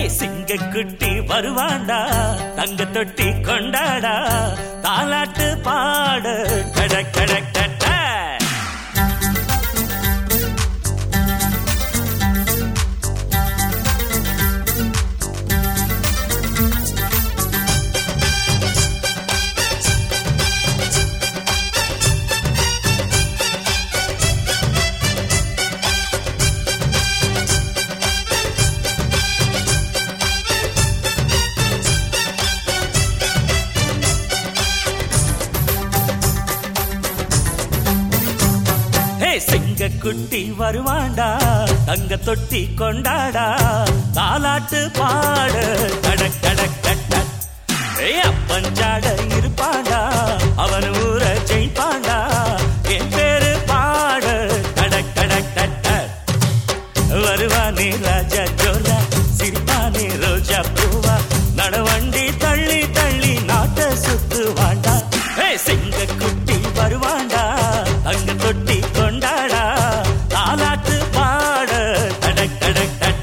சிங்க குட்டி வருவாண்டா தங்க தொட்டி கொண்டாடா தாலாட்டு பாடு கட கட கட ஹே சிங்க குட்டி வருவாண்டா தங்க தொட்டி கொண்டாடா தாலாட்டு பாடு கட கட கட்ட ஏ அப்பஞ்சாட இருப்பாண்டா அவன் ஊர ஜெயிப்பாண்டா என் பேரு பாடு கட கட கட்ட வருவானே ராஜா ஜோலா சிரிப்பானே ரோஜா பூவா நடவண்டி தள்ளி தள்ளி நாட்ட சுத்துவாண்டா ஏ சிங்க குட்டி வருவாண்டா அங்க தொட்டி கொண்டாடா தாலாட்டு பாட கடக் கடக் தட்ட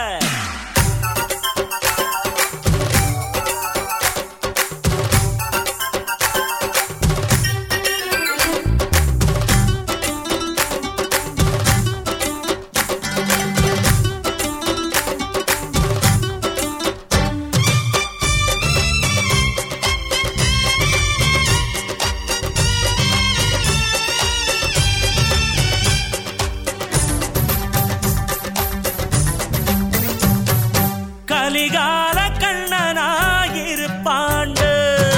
கலிகால கண்ணனாயிருப்பாண்டு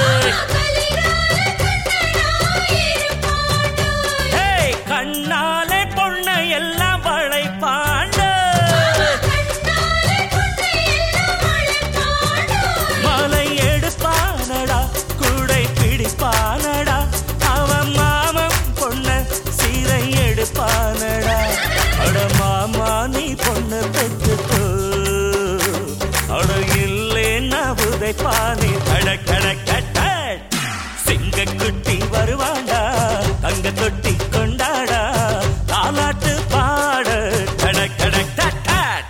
ஹேய் கண்ணாலே பொண்ணை எல்லாம் வளைப்பாண்டு மலை எடுப்பானடா குடை பிடிப்பானடா அவன் மாமன் பொண்ண சீரை எடுப்பானடா அட மாமா நீ பொண்ணு பெற்றுக்கோ அட இல்லேன்னா உதைப்பானே கட கட கட்ட சிங்க குட்டி வருவாண்டா தங்க தொட்டி கொண்டாடா தாலாட்டு பாட கட கட கட்ட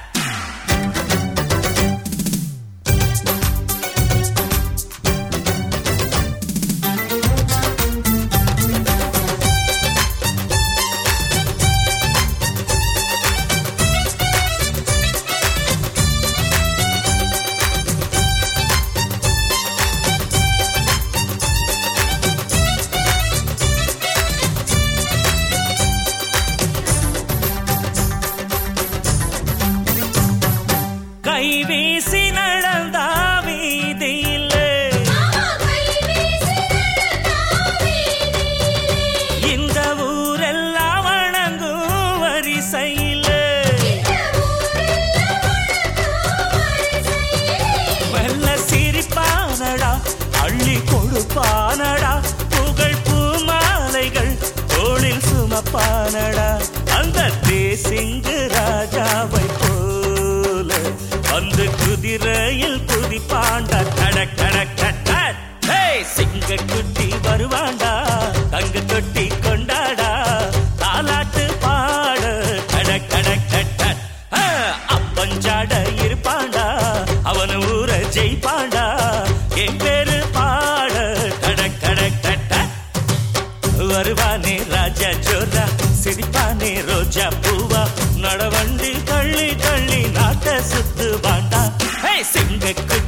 கை வீசி நடந்தா வீதியிலே இந்த ஊரெல்லாம் வணங்கும் வரிசையிலே மெல்ல சிரிப்பானடா அள்ளி கொடுப்பானடா புகழ் பூமாலைகள் தோளில் சுமப்பானடா அந்த தேசிங்கு ராஜாவை போல அந்த குதிரையில் குதிப்பாண்டா கட கட கட்ட ஹேய், சிங்க குட்டி வருவாண்டா தங்க தொட்டி கொண்டாடா தாலாட்டு பாட கட கட கட்ட ஆ, அப்பஞ்சாட இருப்பாண்டா அவன் ஊர ஜெயிப்பாண்டா என் பேரு பாட கட கட கட்ட வருவானே ராஜா ஜோரா சிரிப்பானே ரோஜா பூவா நடவண்டி தள்ளி தள்ளி நாட்ட சுத்து வாண்டா சிங்க